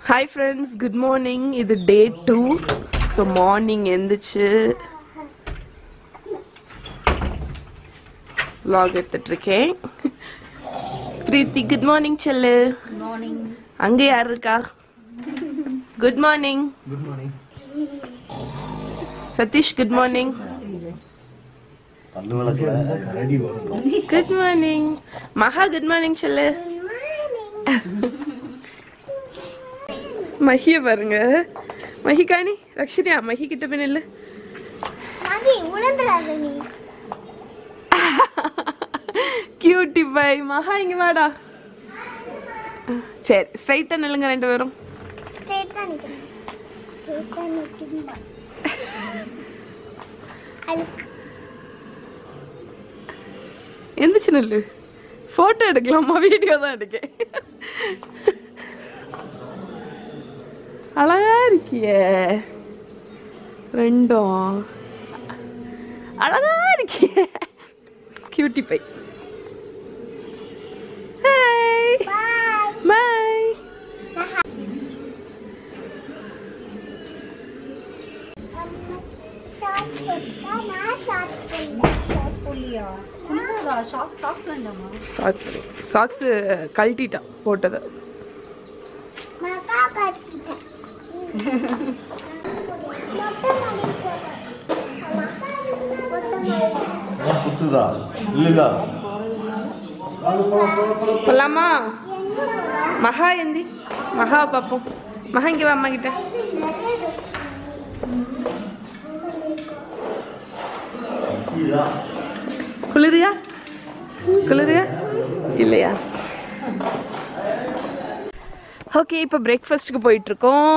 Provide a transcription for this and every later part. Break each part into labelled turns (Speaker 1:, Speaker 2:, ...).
Speaker 1: Hi friends good morning இது day two so morning எந்திரிச்சு vlog எடுத்துட்டு இருக்கேன் பிரீத்தி குட் மார்னிங் செல்லு
Speaker 2: மார்னிங்
Speaker 1: அங்க யார் இருக்கா good morning
Speaker 3: good morning
Speaker 1: Sathish good morning
Speaker 3: பல்லு விளக்கல கரடி வரும்
Speaker 1: good morning Maha good morning செல்லு மஹிய பாருங்க மஹிகாணி ரக்ஷினியா மஹி கிட்ட போய் நில்லு
Speaker 2: மதி உழந்துடாத நீ
Speaker 1: கியூட்டி பை மகா இங்க வாடா சரி ஸ்ட்ரைட்டா நில்லுங்க ரெண்டு பேரும்
Speaker 2: ஸ்ட்ரெயிட்டா நிக்கணும் ஸ்ட்ரெயிட்டா நிக்கணும் அழுக்கு
Speaker 1: எந்திரிச்சு நில்லு போட்டோ எடுக்கலாமா வீடியோ தான் எடுக்கேன் அழகா இருக்கியே ரெண்டும் அழகா இருக்கியே cutie bye hi
Speaker 2: bye
Speaker 1: bye socks socks கழட்டிட்டான் போட்டதை
Speaker 3: குத்துதா இல்லைதா
Speaker 1: போலாமா மகா எந்தி மகா பார்ப்போம் மகா இங்கே வா அம்மா கிட்ட குளிரியா குளிரியா இல்லையா ஓகே இப்போ பிரேக்ஃபாஸ்ட்டுக்கு போயிட்டு இருக்கோம்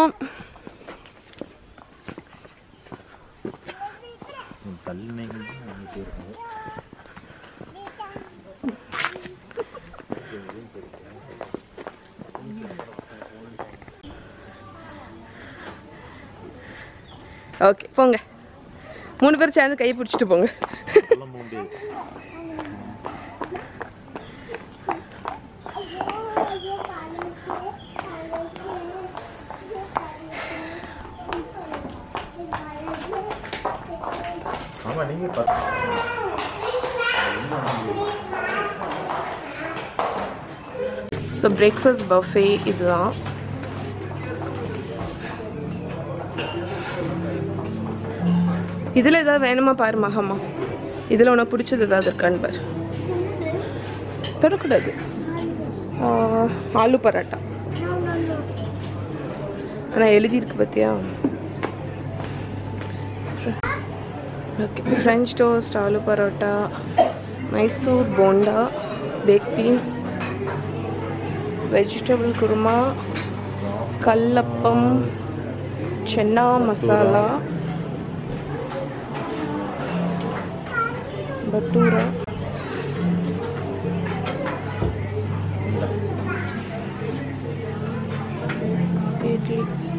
Speaker 1: ஓகே போங்க மூணு பேர் சேர்ந்து கை பிடிச்சிட்டு போங்க
Speaker 3: ஆமா நீங்க பத்து
Speaker 1: ஸோ பிரேக்ஃபாஸ்ட் பஃபே இதுதான் இதில் ஏதாவது வேணுமா பாரு மகம்மா இதில் உனக்கு பிடிச்சது ஏதாவது இருக்கான்னு பாரு தொடக்கூடாது ஆ, ஆலு பரோட்டா ஆனால் எழுதியிருக்கு பார்த்தியா okay French toast aloo paratha Mysore bonda bake beans vegetable kurma kallappam chana masala bhatura idli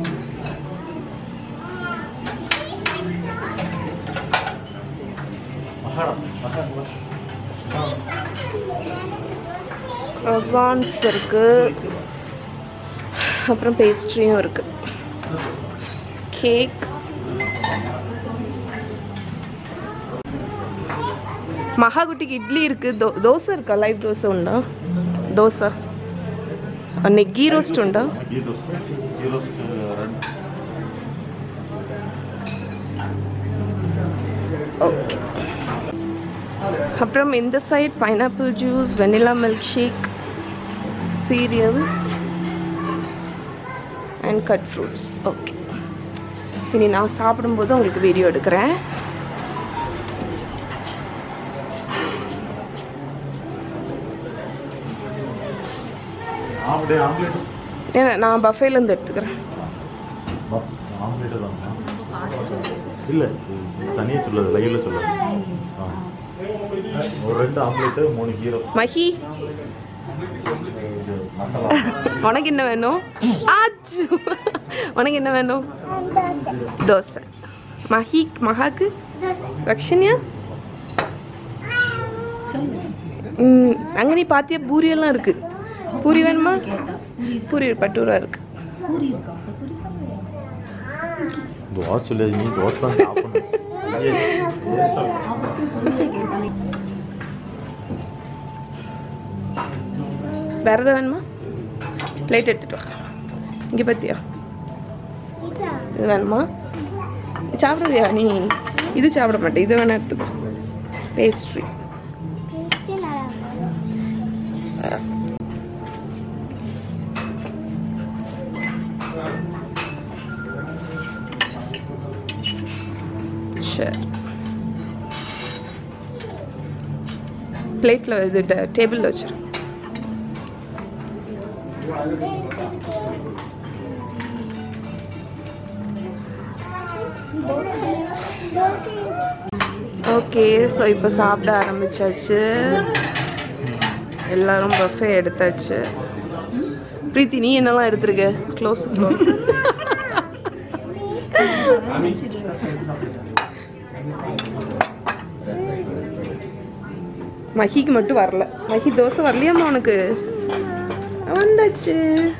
Speaker 1: croissants இருக்கு அப்புறம் பேஸ்ட்ரியும் இருக்கு கேக் மகாகுட்டிக்கு இட்லி இருக்கு தோ தோசை இருக்கா லைவ் தோசை உண்டா தோசை அன்னைக்கு கீ ரோஸ்ட் உண்டா
Speaker 3: கீ ரோஸ்ட் கீ ரோஸ்ட் ரெண்டு
Speaker 1: ஓகே அப்புறம் இந்த side pineapple juice vanilla milk shake cereals and cut fruits okay இனி நான் சாப்பிடும்போது உங்களுக்கு வீடியோ எடுக்கிறேன்
Speaker 3: ஆம்லேட் ஆம்லேட்
Speaker 1: ஏன்னா நான் பஃபேலேருந்து எடுத்துக்கிறேன்
Speaker 3: ஆம்லேட் தான் இல்லை தனியாக சொல்லாது லைவில் சொல்லாது ஆ. ஒரு ரெண்டு ஆம்லேட்டு மூணு ஹீரோ
Speaker 1: மஹி
Speaker 3: இது மசாலா
Speaker 1: உனக்கு என்ன வேணும் ஆச்சு உனக்கு என்ன வேணும் தோசை மஹி மகாக்கு ரக்ஷன்யா ம் அங்கே நீ பாத்தியா பூரியெல்லாம் இருக்கு பூரி வேணுமா பூரி பட்டூரா இருக்கு
Speaker 4: பூரி இருக்கா பூரி சாப்பிடுவோம்
Speaker 3: தோசை சொல்லியாச்சு நீ தோசை தான் சாப்பிடணும் ஐயே, waste ஆ போகுது.
Speaker 4: ஃபஸ்ட்டு பூரியை கேட்டாலே
Speaker 1: வேறு எதாவது வேணுமா பிளேட் எடுத்துட்டு வா இங்கே பார்த்தியா
Speaker 2: இதா
Speaker 1: இது வேணுமா சாப்பிடுவியா நீ இது சாப்பிட மாட்டேன் இது வேணா எடுத்துக்கோ பேஸ்ட்ரி
Speaker 2: டேஸ்டே நல்லா இருக்கும்
Speaker 1: சரி பிளேட்டில் இது டேபிளில் வச்சிரு
Speaker 2: தோசை
Speaker 1: ஓகே ஸோ இப்போ சாப்பிட ஆரம்பிச்சாச்சு எல்லாரும் பஃபே எடுத்தாச்சு பிரீத்தி நீ என்னெல்லாம் எடுத்திருக்க க்ளோஸ் க்ளோஸ் மஹிக்கு மட்டும் வரல மஹி தோசை வரலையாம்மா உனக்கு வந்தாச்சு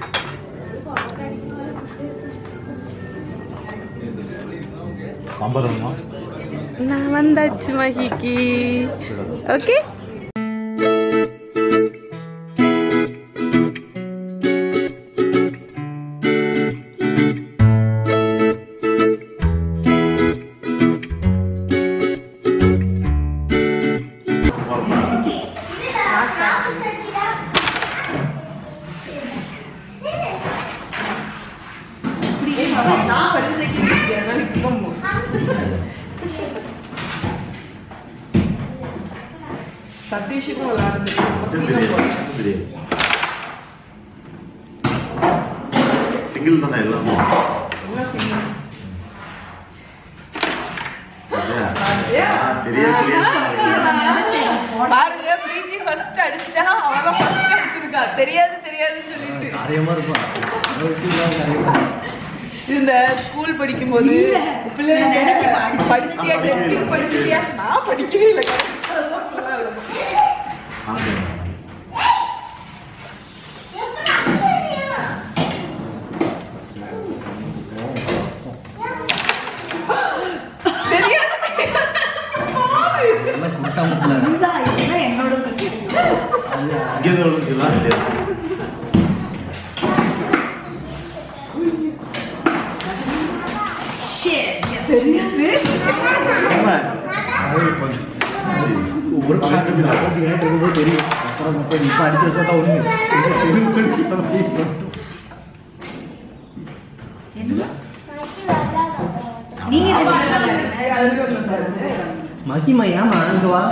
Speaker 3: சாம்பார் வேணுமா
Speaker 1: நான் வந்தாச்சு மஹிக்கு ஓகே சதீஷுக்கும் விளையாடுறது
Speaker 3: சிங்கிள் தானே எல்லாமே
Speaker 1: பாருங்க பிரீத்தி ஃபர்ஸ்ட் அடிச்சிட்டா அவதான் ஃபர்ஸ்ட் அடிச்சிருக்கா தெரியாது தெரியாதுன்னு சொல்லிட்டு
Speaker 5: காரியமா இருப்பான் அந்த விஷயம் காரியமா
Speaker 1: இந்த ஸ்கூல் படிக்கும்போது பிள்ளைங்க படிச்சிட்டியா டெஸ்டிங் படிச்சிட்டியா நான் படிக்கவே இல்லை
Speaker 5: எல்லாம் குட்டா முட்டினாரு
Speaker 4: இதுதான் இதுதான் என்னோட பிரச்சனை
Speaker 3: இங்கே விழுந்துச்சுலாம் இல்லையா ஆமா.
Speaker 5: ஒரு பக்கம் நாற்பத்தி இரண்டு இருக்கும்போது தெரியும் அப்புறம் முப்பது இப்போ அடிச்சு வச்சா தான் ஒன்று
Speaker 4: நீங்க
Speaker 5: மகிமா ஏமா அங்க வா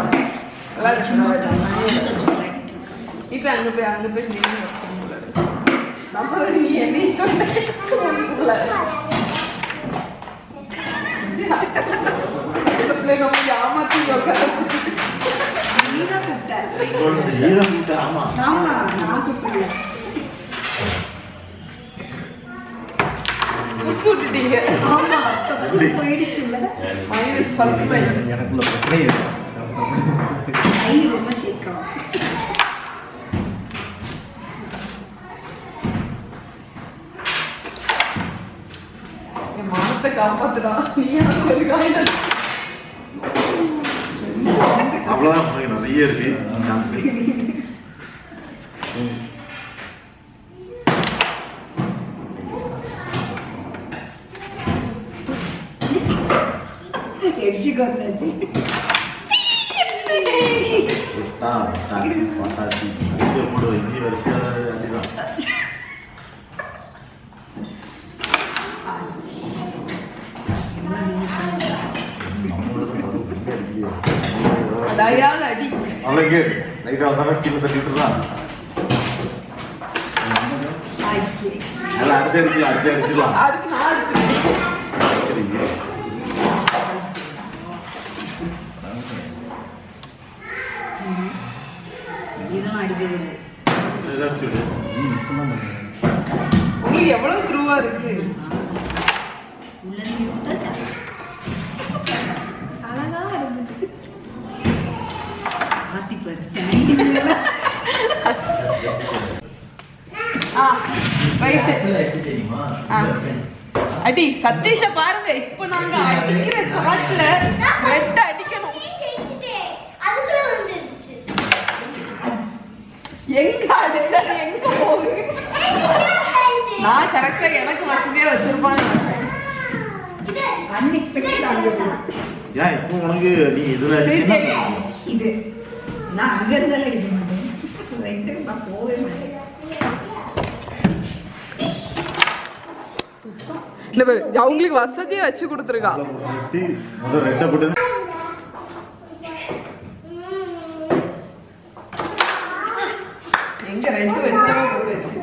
Speaker 1: இப்ப அங்க போய் அங்க போய் நின்னு நம்ம நீ என்னையும் சொல்ல இந்த பிள்ளைங்க வந்து ஏமாத்தி உட்கார வச்சுட்டு
Speaker 4: நீதான் கூப்பிட்ட
Speaker 3: நீதான் கூப்பிட்ட, ஆமா
Speaker 4: ஆமா நான் கூப்பிடல
Speaker 1: புஷ் விட்டுட்டீங்க
Speaker 4: ஆமா தப்பு போயிடுச்சுல்ல
Speaker 1: மைனஸ் ஃபர்ஸ்ட் மைனஸ்
Speaker 5: எனக்குள்ள பிரச்சனை இருக்கு
Speaker 4: கை ரொம்ப சீக்கிரம்
Speaker 1: என் மானத்தை காப்பாத்துடா நீ எனக்கு ஒரு காயிடம்
Speaker 3: அவ்வளவுதான் உனக்கு நிறைய இருக்கு சான்ஸ்
Speaker 4: எட்ஜுக்கு வந்தாச்சு
Speaker 3: விட்டா விட்டாச்சு பாட்டாச்சு அடிக்க போடுவோம் இனி வரிசையாக அடிதான் நம்மளோட வரும் எங்க அடிக்கலையே.
Speaker 1: அடையாள அடி
Speaker 3: அவ்வளோ கேடு லைட்டாக வந்தாலும் கீழே தட்டி விட்டுறான் எல்லாம் அடுத்து அடிச்சு அடுத்து அடிச்சிடலாம்
Speaker 1: அதுக்கு நான் எடுத்துக்கிறேன்
Speaker 3: சரி
Speaker 4: இதெல்லாம் அடிக்கிறது இல்லை.
Speaker 3: இதை அடிச்சு விடு
Speaker 5: நீ மிஸ் தான் பண்ணுறேன்
Speaker 1: உங்களுக்கு எவ்வளவு த்ரூவா இருக்கு
Speaker 4: உள்ள இருந்து எடுத்துட்டா அழகா இருந்தது ஆத்தி பாரு ஸ்டாண்டிங்
Speaker 1: ஆ ரைட்டு
Speaker 5: எப்படி தெரியுமா
Speaker 1: ஆ. அடி சதீஷ பாருங்க இப்போ நாங்க அடிக்கிற ஷாட்ல ரெட் அடிக்கணும்
Speaker 2: ஜெயிச்சிட்டேன் அதுக்குள்ள வந்துருச்சு
Speaker 1: எங்க அடிச்சது எங்க போகுது நான் கரெக்டா எனக்கு வசதியா வச்சிருப்பான்னு நினைச்சேன்.
Speaker 4: அன்எக்ஸ்பெக்டட் அங்கே போகுது
Speaker 3: ஏன் இப்போ உனக்கு நீ இதுல
Speaker 1: சரி,
Speaker 3: அடிச்சா
Speaker 1: சரி.
Speaker 4: இது நான் அங்கே இருந்தாலும் அடிக்க மாட்டேன் ரெண்டு நான் போகவே மாட்டேன்
Speaker 1: இல்ல பாரு, அவங்களுக்கு வசதியா வச்சு கொடுத்துருக்கா
Speaker 3: முதல் ரெட்டை போட்டு
Speaker 1: எங்க ரெண்டு வெட்டமா போட்டு வச்சு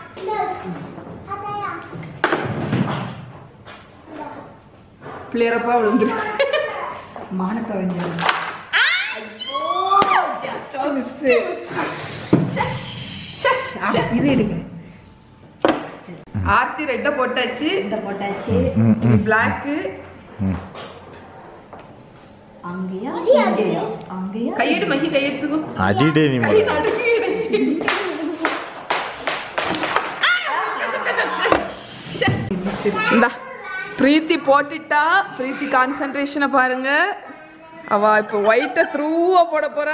Speaker 1: பிள்ளையரப்பா விழுந்துருக்கு
Speaker 4: மானத்தை வந்து இது எடுங்க
Speaker 1: ஆர்த்தி ரெட்டை போட்டாச்சு
Speaker 4: இந்த போட்டாச்சு
Speaker 1: இது பிளாக்கு
Speaker 4: அங்கேயா
Speaker 2: இது யாரு?
Speaker 4: இங்கேயா அங்கேயா
Speaker 1: கையெடு மகி கையெடுத்துக்கும்
Speaker 3: அடிடே நீ
Speaker 1: கை
Speaker 3: முதல்ல.
Speaker 1: நடுங்கிடு. இந்தா பிரீத்தி போட்டுட்டா பிரீத்தி கான்சென்ட்ரேஷனை பாருங்க அவ இப்போ ஒயிட்ட த்ரூவா போட போறா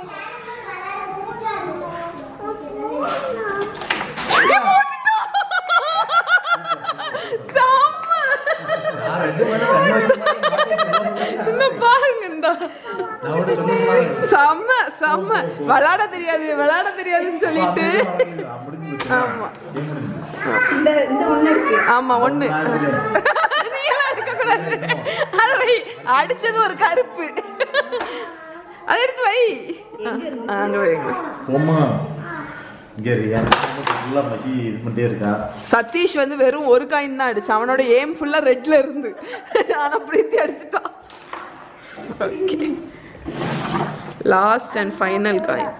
Speaker 1: செம்ம.
Speaker 5: நான் ரெண்டு மணி கண்ணு வச்ச மாதிரி மாட்டேன்.
Speaker 1: இன்னும் பாருங்க இந்தா
Speaker 5: நான் உன்கிட்ட சொன்னது மாதிரி.
Speaker 1: செம்ம செம்ம விளையாட தெரியாது விளையாட தெரியாதுன்னு சொல்லிட்டு
Speaker 5: முடிஞ்சு போச்சு.
Speaker 1: ஆமா
Speaker 5: Game முடிஞ்சு.
Speaker 4: இந்த இந்த ஒண்ணு இருக்கு
Speaker 1: ஆமா ஒண்ணு
Speaker 5: நான் எடுக்கிறேன்.
Speaker 1: நீலாம் எடுக்கக்கூடாது. அதை வை அடிச்சது ஒரு கருப்பு அதை எடுத்து வை ஆ, அங்க வை அங்க வை.
Speaker 3: போம்மா இங்க இரு, என் ஃபுல்லா மகி இது பண்ணிட்டே இருக்கா
Speaker 1: சதீஷ் வந்து வெறும் ஒரு காயின் தான் அடிச்சான் அவனோட ஏம் ஃபுல்லா ரெட்ல இருந்து ஆனா பிரீத்தி அடிச்சுட்டான் okay last and final coin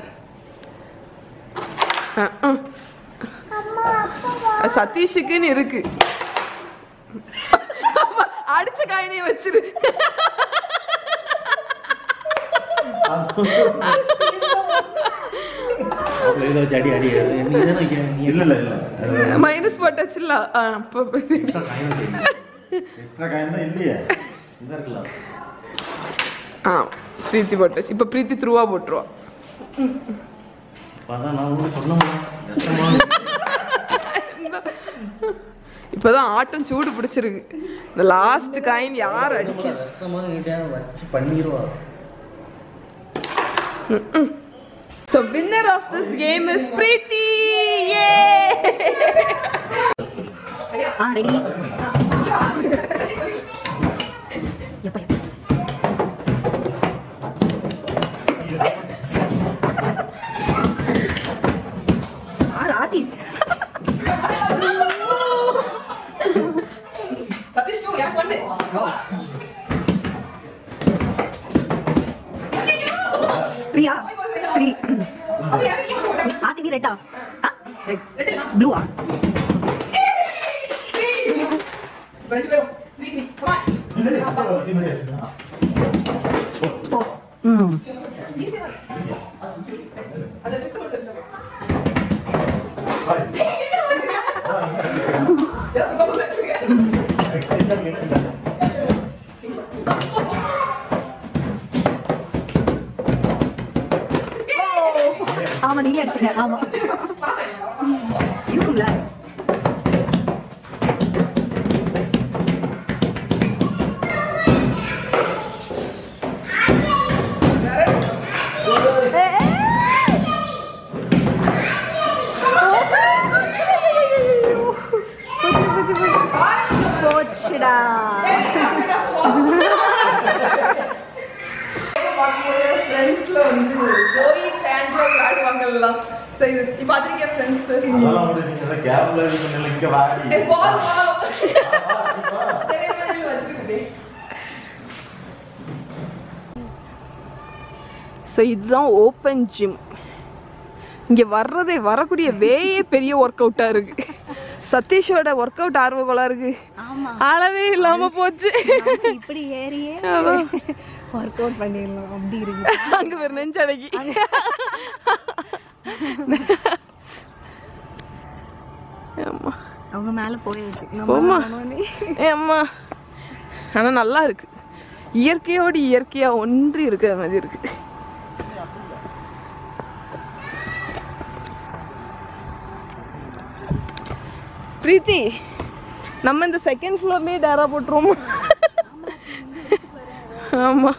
Speaker 1: சதீஷுக்குன்னு இருக்கு அடிச்ச காயினையும் வச்சிரு
Speaker 5: அப்புறம் இதை வச்சு அடி அடி நீ தானே வைக்கிற, நீ
Speaker 3: இல்ல இல்ல இல்ல
Speaker 1: மைனஸ் போட்டாச்சுல்ல ஆ, அப்ப
Speaker 5: extra coin வச்சிருக்க.
Speaker 3: எக்ஸ்ட்ரா காயின் தான் இல்லையே இங்க இருக்கலாம்
Speaker 1: ஆ பிரீத்தி போட்டாச்சு இப்ப பிரீத்தி த்ரூவா போட்டுருவா
Speaker 5: அதான் நான் உனக்கு சொன்னோம்ல, கஷ்டமா இருக்கு.
Speaker 1: இப்பதான் ஆட்டம் சூடு பிடிச்சிருக்கு இந்த லாஸ்ட் காயின் யார் அடிக்க
Speaker 5: கஷ்டமா கிட்டே வச்சு பண்ணிடுவா
Speaker 1: so winner of this game is Preethi ஏ
Speaker 4: ஆ ரெடி எப்ப எப்ப ஆ ராத்தி
Speaker 1: சதீஷ் டூ எனக்கு ஒன்று
Speaker 4: பிரியா த்ரீ ஆத்தி நீ ரெட்டா ரெட் ப்ளூவா ஓ ம் ஆமா நீங்க அடிச்சிங்க ஆமா இருக்கும்ல போச்சுடா
Speaker 1: ஃப்ரெண்ட்ஸ்ல வந்து ஜோய் சான்ஸ்ல விளையாடுவாங்கல்ல ஸோ இது இப்போ பார்த்துருக்கேன் ஃப்ரெண்ட்ஸ்
Speaker 3: அதெல்லாம் விட நீங்க எல்லாம் கேப்ல இது பண்ணல இங்க வாடி
Speaker 1: பால் சரி வச்சுக்கிட்டே ஸோ இதுதான் ஓப்பன் ஜிம் இங்கே வர்றதே வரக்கூடிய வேயே பெரிய ஒர்க் அவுட்டாக இருக்கு சதீஷோட ஒர்க் அவுட் ஆர்வகோலா இருக்கு
Speaker 4: ஆமா
Speaker 1: அளவே இல்லாம போச்சு
Speaker 4: இப்படி ஏறியே
Speaker 1: அதான்.
Speaker 4: ஒர்க் அவுட் பண்ணிடலாம் அப்படி இருக்கு
Speaker 1: அங்க ஒரு நெஞ்சடக்கி
Speaker 4: அவங்க மேல போயாச்சு
Speaker 1: போமா ஏ அம்மா ஆனால் நல்லா இருக்கு இயற்கையோடு இயற்கையா ஒன்றி இருக்கிற மாதிரி இருக்கு பிரீத்தி நம்ம இந்த செகண்ட் ஃப்ளோர்லயே டேரா போட்டுருவோமா ஆமா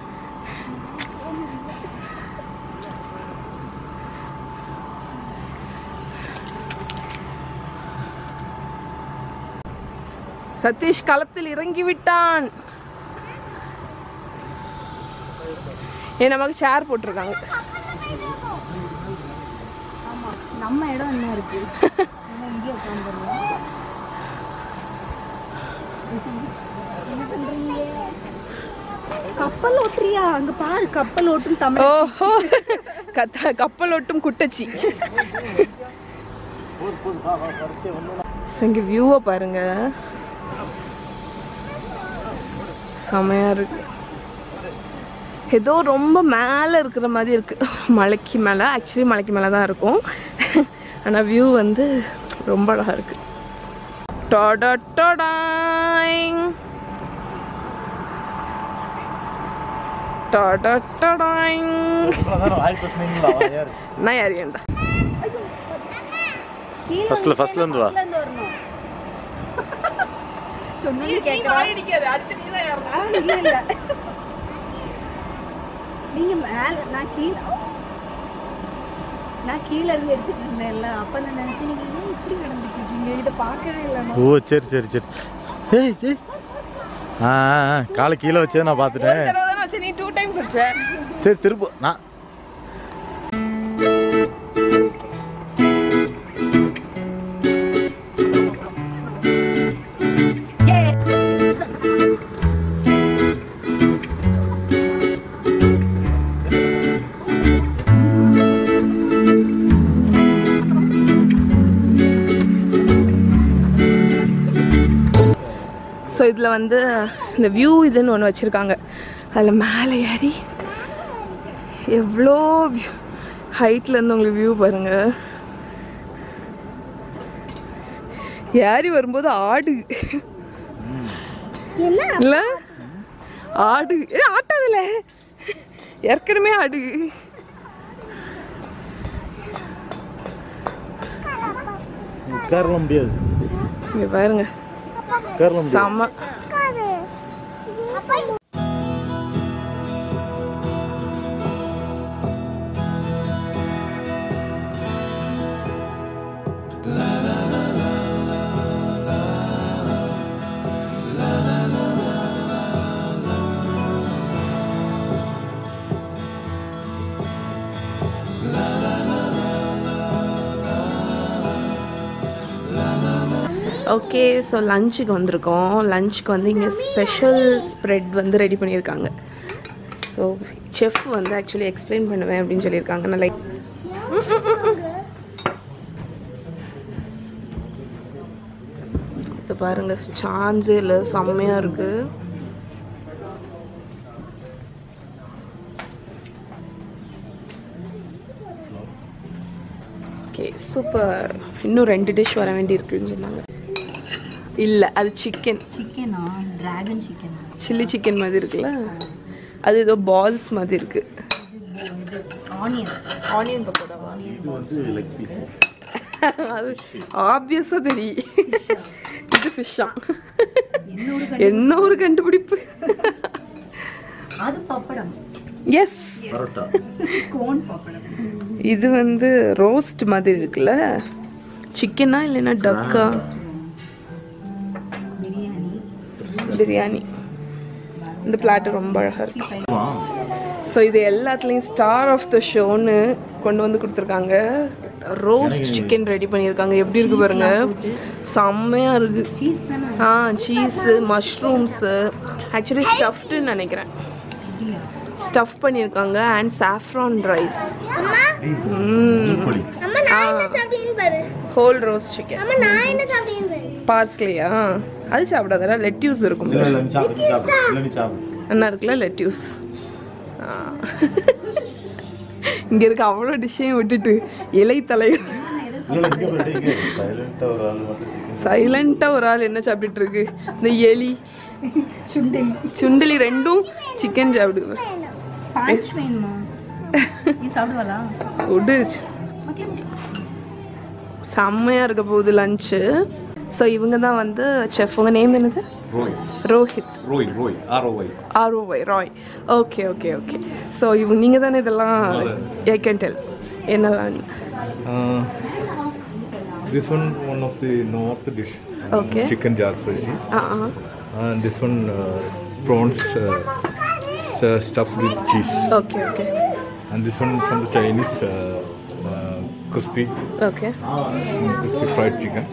Speaker 1: சதீஷ் களத்தில் இறங்கி விட்டான் ஏன் நமக்கு சேர் போட்டிருக்காங்க
Speaker 4: நம்ம இடம் என்ன இருக்கு நம்ம இங்கே உட்காந்துருவோம் கப்பல் ஓட்டுறியா அங்க பாரு கப்பல் ஓட்டும் தமிழ்
Speaker 1: ஓஹோ கத்த கப்பல் ஓட்டும் குட்டச்சி இங்க வியூவை பாருங்க செமையா இருக்கு ஏதோ ரொம்ப மேலே இருக்கிற மாதிரி இருக்கு மலைக்கு மேலே ஆக்சுவலி மலைக்கு மேலே தான் இருக்கும் ஆனால் வியூ வந்து ரொம்ப அழகா இருக்கு டொடொடொடாய்ங். டொடொடொடாய்ங்.
Speaker 3: வாய் பேசுனீங்களா யாரு
Speaker 1: நான் யாரியண்டா
Speaker 3: ஃபர்ஸ்ட்ல ஃபர்ஸ்ட்ல இருந்து வா
Speaker 4: சொன்னது கேட்கலாம் இல்ல இல்ல நீங்க மேல நான் கீழே நான் கீழே இருந்து எடுத்துட்டு இருந்தேன்ல அப்ப நான் நினைச்சேன் நீங்க ஏன் இப்படி நடந்துட்டு இருக்கீங்க இதை பார்க்கவே இல்லை நான்
Speaker 3: ஓ சரி சரி சரி ஏய் ஏய் ஆ ஆ, ஆ, காலை கீழே வச்சே நான் பார்த்துட்டேன்
Speaker 1: நீ டூ டைம்ஸ் வச்ச
Speaker 3: சரி திரும்ப நான்
Speaker 1: ஸோ இதில் வந்து இந்த வியூ இதுன்னு ஒன்று வச்சுருக்காங்க அதில் மேலே ஏறி எவ்வளோ ஹைட்ல இருந்து உங்களுக்கு வியூ பாருங்க ஏறி வரும்போது ஆடு இல்ல ஆடு ஏ ஆட்டாதுல ஏற்கனவே ஆடு
Speaker 3: உட்காரலாம் முடியாது
Speaker 1: இங்க பாருங்க
Speaker 3: உட்காரலாம் முடியாது
Speaker 1: செம்ம ஓகே ஸோ லஞ்சுக்கு வந்திருக்கோம் லஞ்சுக்கு வந்து இங்கே ஸ்பெஷல் ஸ்ப்ரெட் வந்து ரெடி பண்ணியிருக்காங்க ஸோ செஃப் வந்து ஆக்சுவலி எக்ஸ்பிளைன் பண்ணுவேன் அப்படின்னு சொல்லியிருக்காங்க நான் லைக் இது பாருங்க சான்ஸே இல்லை செம்மையாக இருக்குது ஓகே சூப்பர் இன்னும் ரெண்டு டிஷ் வர வேண்டி இருக்குன்னு சொன்னாங்க இல்லை அது சிக்கன்
Speaker 4: சிக்கனா டிராகன் சிக்கனா
Speaker 1: சில்லி சிக்கன் மாதிரி இருக்குல்ல அது ஏதோ பால்ஸ் மாதிரி இருக்கு
Speaker 4: ஆனியன்
Speaker 1: ஆனியன் பக்கோடாவா
Speaker 3: இது வந்து லெக் பீஸ்
Speaker 1: அது ஆப்வியஸாக தெரியும் இது ஃபிஷ்ஷா என்ன ஒரு கண்டுபிடிப்பு
Speaker 4: அது பப்படம்
Speaker 1: எஸ்
Speaker 3: பரோட்டா
Speaker 4: கோன் பப்படம்
Speaker 1: இது வந்து ரோஸ்ட் மாதிரி இருக்குல்ல சிக்கனா இல்லைன்னா டக்கா
Speaker 4: பிரியாணி
Speaker 1: பிரியாணி இந்த பிளாட்டு ரொம்ப அழகாக இருக்கு ஸோ இது எல்லாத்துலேயும் ஸ்டார் ஆஃப் த ஷோன்னு கொண்டு வந்து கொடுத்துருக்காங்க ரோஸ்ட் சிக்கன் ரெடி பண்ணியிருக்காங்க எப்படி இருக்கு பாருங்க செம்மையாக இருக்கு
Speaker 4: சீஸ் தானே
Speaker 1: ஆ சீஸு மஷ்ரூம்ஸு ஆக்சுவலி ஸ்டஃப்டுன்னு நினைக்கிறேன் ஸ்டஃப் பண்ணியிருக்காங்க அண்ட் சாஃப்ரான் ரைஸ்
Speaker 3: புளி
Speaker 2: அம்மா நான் என்ன சாப்பிட்டேன்னு பாரு
Speaker 1: ஹோல் ரோஸ்ட் சிக்கன்
Speaker 2: அம்மா நான் என்ன சாப்பிட்டேன்னு பாரு
Speaker 1: பார்ஸ்லியா அது சாப்பிடாதடா லெட்யூஸ் இருக்கும்
Speaker 3: இல்ல இல்ல நீ சாப்பிடு நீ சாப்பிடு இல்ல நீ சாப்பிடு
Speaker 1: என்ன இருக்குல்ல லெட்யூஸ் இங்க இருக்க அவ்வளோ டிஷ்ஷையும் விட்டுட்டு இலை தலை
Speaker 3: இல்ல இல்ல இங்க பாரு இங்க சைலண்டா ஒரு ஆள் மட்டும் சிக்கன்
Speaker 1: சைலண்ட்டாக ஒரு ஆள் என்ன சாப்பிட்டுட்டு இருக்கு இந்த எலி
Speaker 4: சுண்டலி
Speaker 1: சுண்டலி ரெண்டும் சிக்கன் சாப்பிடுது
Speaker 4: பாஞ்ச் வேணுமா நீ சாப்பிடுவாளா
Speaker 1: விடு செம்மையாக இருக்க போகுது லஞ்சு ஸோ இவங்க தான் வந்து செஃப் உங்கள் நேம் என்னது
Speaker 3: Roy
Speaker 1: Rohit
Speaker 3: Roy Roy R O Y
Speaker 1: R O Y Roy okay okay okay so இவங்க நீங்கள் தானே இதெல்லாம் ஐ கேன் டெல் என்னெல்லாம்
Speaker 3: This one, one of the north dish. uh,
Speaker 1: Okay.
Speaker 3: Chicken jar fry.
Speaker 1: Ah ah
Speaker 3: And this one, uh, prawns uh, s- stuffed with cheese.
Speaker 1: Okay okay
Speaker 3: And this one from the Chinese, uh, uh, crispy,
Speaker 1: okay
Speaker 3: crispy fried chicken.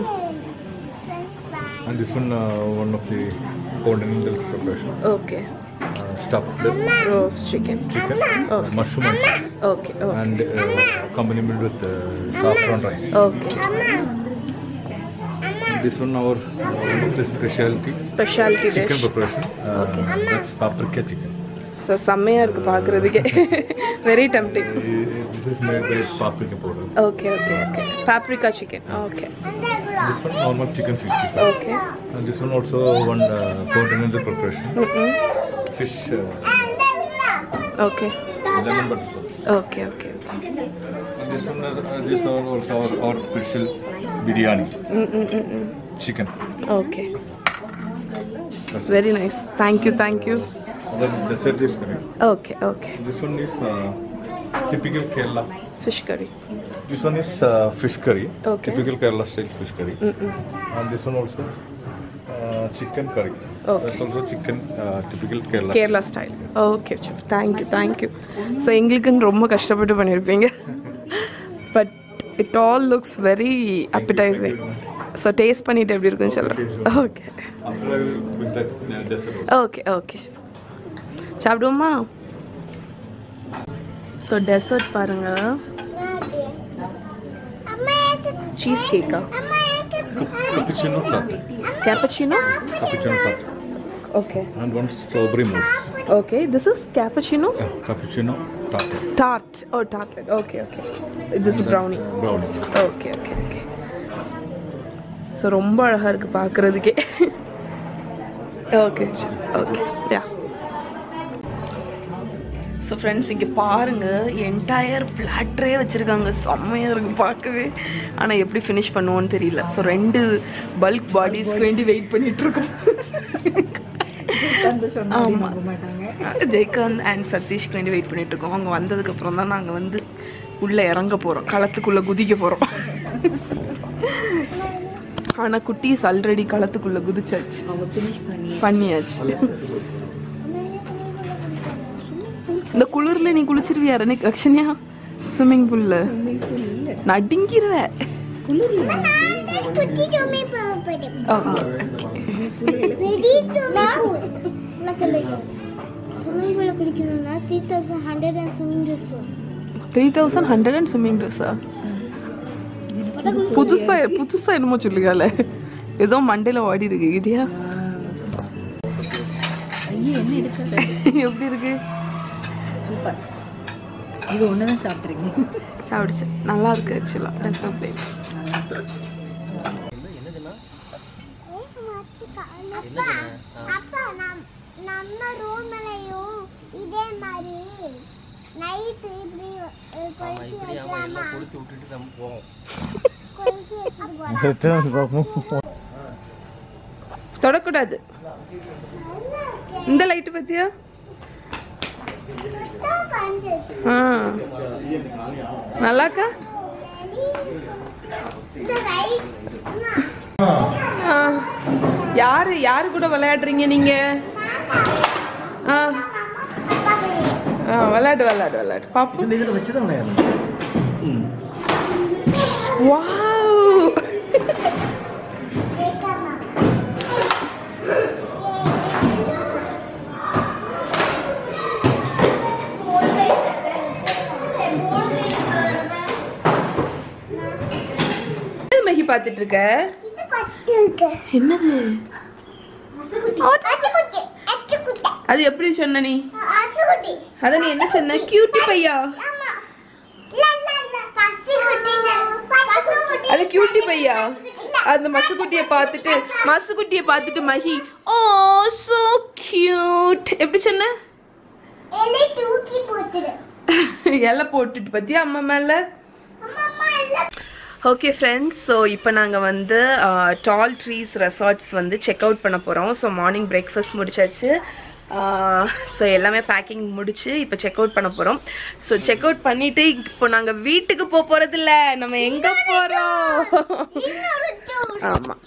Speaker 3: And this one, uh, one of the continental preparation,
Speaker 1: okay
Speaker 3: uh, stuffed with
Speaker 1: roast chicken
Speaker 3: chicken, uh, mushroom, on top,
Speaker 1: okay okay
Speaker 3: and uh, accompaniment with uh, saffron rice.
Speaker 1: Okay
Speaker 3: And this one, our one of the specialty
Speaker 1: speciality
Speaker 3: chicken
Speaker 1: dish
Speaker 3: preparation. Uh, that's paprika chicken.
Speaker 1: So செம்மையாக இருக்குது பார்க்குறதுக்கே very tempting
Speaker 3: Uh, This is made by paprika powder.
Speaker 1: Okay okay okay paprika chicken okay
Speaker 3: This one normal chicken 65.
Speaker 1: Okay
Speaker 3: And this one also one uh, continental preparation. Fish, uh,
Speaker 1: okay
Speaker 3: lemon butter sauce.
Speaker 1: Okay okay okay
Speaker 3: And this one, uh, this are also our, our special biryani. Chicken.
Speaker 1: Okay very nice thank you thank you
Speaker 3: Then dessert is coming.
Speaker 1: Okay okay
Speaker 3: This one is uh, typical Kerala.
Speaker 1: Fish curry
Speaker 3: This one is uh, fish curry.
Speaker 1: Okay.
Speaker 3: Typical Kerala style fish curry. And this one also uh, chicken curry.
Speaker 1: Okay.
Speaker 3: That's also chicken uh, typical Kerala.
Speaker 1: Kerala style okay chef thank you thank you so எங்களுக்குன்னு ரொம்ப கஷ்டப்பட்டு பண்ணியிருப்பீங்க but it all looks very appetizing so taste பண்ணிட்டு எப்படி இருக்குன்னு சொல்கிறேன் okay
Speaker 3: After I will bring that uh, dessert. also.
Speaker 1: Okay okay சாப்பிடுவோமா so dessert பாருங்க சீஸ் கேக்கா
Speaker 3: Cappuccino latte.
Speaker 1: Cappuccino
Speaker 3: Cappuccino latte.
Speaker 1: Okay
Speaker 3: And one strawberry mousse.
Speaker 1: Okay this is cappuccino
Speaker 3: Yeah, cappuccino latte.
Speaker 1: Tart oh tartlet okay okay this is brownie
Speaker 3: Brownie.
Speaker 1: Okay okay okay so ரொம்ப அழகாக இருக்குது பார்க்குறதுக்கே okay okay yeah so friends இங்கே பாருங்கள் entire பிளாட்டரே வச்சுருக்காங்க செம்மையாக இருக்கு பார்க்கவே ஆனால் எப்படி ஃபினிஷ் பண்ணுவோன்னு தெரியல ஸோ ரெண்டு பல்க் பாடிஸ்க்கு வேண்டி வெயிட் பண்ணிகிட்ருக்கோம்
Speaker 4: உட்காந்து சொன்னா
Speaker 1: ஆமா.
Speaker 4: நம்ப மாட்டாங்க
Speaker 1: ஜெயகாந்த் அண்ட் சதீஷ்க்கு வேண்டி வெயிட் பண்ணிட்டு இருக்கோம் அவங்க வந்ததுக்கு அப்புறம் தான் நாங்கள் வந்து உள்ள இறங்க போறோம் களத்துக்குள்ள குதிக்க போறோம் ஆனா குட்டீஸ் ஆல்ரெடி களத்துக்குள்ள குதிச்சாச்சு
Speaker 4: அவங்க ஃபினிஷ் பண்ணி
Speaker 1: பண்ணியாச்சு இந்த குளிர்ல நீ குளிச்சிருவியா ரெனி அக்ஷன்யா ஸ்விம்மிங் பூல்ல நடுங்கிருவ
Speaker 2: குட்டி சுமி போடு வெடி சுமி நான் சொல்லுங்க ஸ்விம்மிங் பூல குளிக்கணும்னா three thousand hundred and swimming dress
Speaker 1: three thousand hundred and swimming ட்ரெஸ்ஸா புதுசா புதுசா என்னமோ சொல்லுகால ஏதோ மண்டையில ஓடி இருக்கு கிட்டியா
Speaker 4: ஐயே என்ன எடுக்காத
Speaker 1: எப்படி இருக்கு
Speaker 4: சூப்பர் இது ஒன்று தான் சாப்பிட்றீங்க
Speaker 1: சாப்பிடுச்சு நல்லா இருக்கு ஆக்சுவலாக டெசர்ட் பிளேட்
Speaker 2: அப்பா அப்பா நம் நம்ம ரூம்லயும் இதே மாதிரி நைட் இப்படி அஹ், கொளுத்தி வைக்கலாமா
Speaker 6: கொளுத்தி விட்டுட்டு நம்ம போவோம்
Speaker 2: கொளுத்தி வச்சுட்டு போலாம்
Speaker 1: தொடக்கூடாது இந்த லைட்டு பத்தியா
Speaker 2: உட்காந்து
Speaker 1: ஆ நல்லாக்கா
Speaker 2: இந்த ரைட்
Speaker 1: ஆ. யாரு யாரு கூட விளையாடுறீங்க நீங்க ஆ ஆ விளையாடு விளையாடு விளையாடு பாப்போம்
Speaker 6: இதில் வச்சு தான்
Speaker 1: வாவ் என்ன மகி பார்த்துட்டு இருக்க
Speaker 2: இது பத்து இருக்கு
Speaker 1: என்னது
Speaker 2: அச்சுக்குட்டி அச்சுக்குட்டி
Speaker 1: அது எப்படி சொன்ன நீ
Speaker 2: அச்சுக்குட்டி
Speaker 1: அத நீ என்ன சொன்ன கியூட்டி பையா
Speaker 2: ஆமா இல்ல இல்ல இல்ல பசுக்குட்டி பசுக்குட்டி
Speaker 1: அது கியூட்டி பையா
Speaker 2: இல்ல
Speaker 1: அந்த மசுக்குட்டியை பார்த்துட்டு மசுக்குட்டியை பார்த்துட்டு மஹி ஓ சோ கியூட் எப்படி சொன்ன
Speaker 2: எலி தூக்கி போட்டுடு
Speaker 1: இலை போட்டுட்டு பத்தியா அம்மா மேல
Speaker 2: அம்மா அம்மா எல்லாம்
Speaker 1: ஓகே ஃப்ரெண்ட்ஸ் ஸோ இப்போ நாங்கள் வந்து டால் ட்ரீஸ் ரெசார்ட்ஸ் வந்து செக் அவுட் பண்ண போகிறோம் ஸோ மார்னிங் பிரேக்ஃபாஸ்ட் முடிச்சாச்சு ஸோ எல்லாமே பேக்கிங் முடிச்சு இப்போ செக் அவுட் பண்ண போகிறோம் ஸோ செக் அவுட் பண்ணிட்டு இப்போ நாங்கள் வீட்டுக்கு போக போகிறதில்ல நம்ம எங்கே போகிறோம்
Speaker 2: இன்னொரு tour.
Speaker 1: ஆமாம்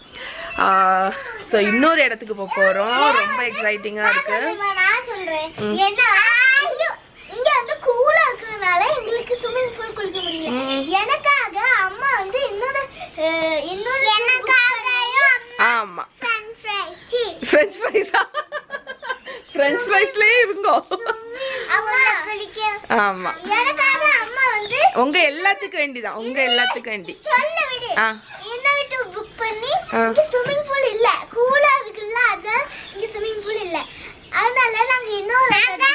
Speaker 1: ஸோ இன்னொரு இடத்துக்கு போக போகிறோம் ரொம்ப எக்ஸைட்டிங்காக இருக்குது
Speaker 2: தெரியுமா, நான் சொல்றேன் ஏன்னா இங்க இங்க வந்து கூலா இருக்கிறதுனால எங்களுக்கு ஸ்விமிங் பூல் குளிக்க முடியல எனக்காக அம்மா வந்து இன்னொரு அஹ், இன்னொரு எனக்காகவும்
Speaker 1: ஆமாம்
Speaker 2: ஃப்ரெண்ட் ஃப்ரை சி
Speaker 1: ஃப்ரெஞ்ச் ஃப்ரைஸா ஃப்ரெஞ்ச் ஃப்ரைஸ்லேயே இருங்கோம்
Speaker 2: அம்மா குளிக்க
Speaker 1: ஆமாம்
Speaker 2: எனக்காக அம்மா வந்து
Speaker 1: உங்க எல்லாத்துக்கும் வேண்டிதான் உங்க எல்லாத்துக்கும் வேண்டி
Speaker 2: சொல்ல விடு
Speaker 1: ஆ
Speaker 2: இன்னொரு புக் பண்ணி
Speaker 1: ஆ.
Speaker 2: இங்க ஸ்விமிங் பூல் இல்ல கூலா இருக்குல்ல அதான் இங்க ஸ்விமிங் பூல் இல்ல அதனால நாங்க இன்னொரு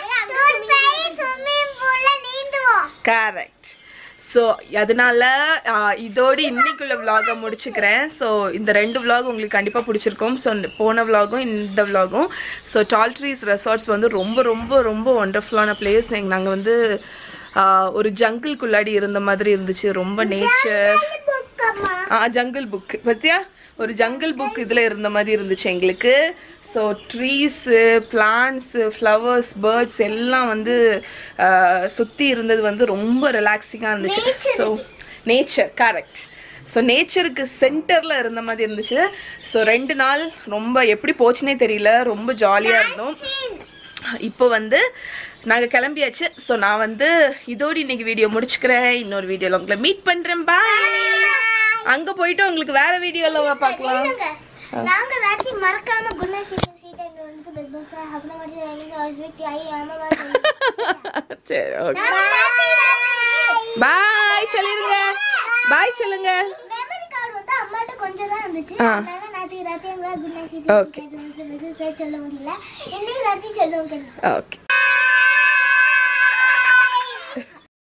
Speaker 2: ஸ்விமிங் பூல்ல நீந்துவோம்
Speaker 1: கரெக்ட் ஸோ அதனால ஆ, இதோடு இன்னைக்குள்ள vlog-அ முடிச்சுக்கிறேன் ஸோ இந்த ரெண்டு vlog உங்களுக்கு கண்டிப்பாக பிடிச்சிருக்கும் ஸோ போன vlog-ம் இந்த vlog-ம் ஸோ டால் ட்ரீஸ் ரெசார்ட்ஸ் வந்து ரொம்ப ரொம்ப ரொம்ப ஒண்டர்ஃபுல்லான பிளேஸ் நாங்கள் வந்து ஆ, ஒரு ஜங்கிள்குள்ளாடி இருந்த மாதிரி இருந்துச்சு ரொம்ப நேச்சர்
Speaker 2: புக் அம்மா
Speaker 1: ஆ ஜங்கிள் புக் பத்தியா ஒரு ஜங்கிள் புக் இதில் இருந்த மாதிரி இருந்துச்சு எங்களுக்கு so trees plants flowers birds எல்லாம் வந்து சுற்றி இருந்தது வந்து ரொம்ப ரிலாக்ஸிங்காக இருந்துச்சு ஸோ நேச்சர் கரெக்ட் ஸோ நேச்சருக்கு சென்டரில் இருந்த மாதிரி இருந்துச்சு ஸோ ரெண்டு நாள் ரொம்ப எப்படி போச்சுனே தெரியல ரொம்ப ஜாலியாக இருந்தோம் இப்போ வந்து நாங்கள் கிளம்பியாச்சு ஸோ நான் வந்து இதோடு இன்னைக்கு வீடியோ முடிச்சுக்கிறேன் இன்னொரு வீடியோவில் உங்களை மீட் பண்ணுறேன் பாய் அங்கே போயிட்டு உங்களுக்கு வேற வீடியோவில் பார்க்கலாம்
Speaker 2: இல்லைங்க. நாங்க ராத்திரி மறக்காம குணா சீக்கிரம் சீட்டை இங்க வந்து பிக் பாஸ் அப்புறம் மட்டும் எனக்கு ஹஸ்பண்ட் ஐ ஆமா
Speaker 1: சரி ஓகே பாய் சொல்லிருங்க பாய் சொல்லுங்க
Speaker 2: மெமரி கார்டு வந்து அம்மாட்ட கொஞ்சம் தான் இருந்துச்சு
Speaker 1: ஆ.
Speaker 2: அதனால நேற்று ராத்திரி எங்களால் குணா
Speaker 1: Okay.
Speaker 2: சீட்டை சொல்ல முடியல இன்னைக்கு ராத்திரி சொல்ல முடியல
Speaker 1: ஓகே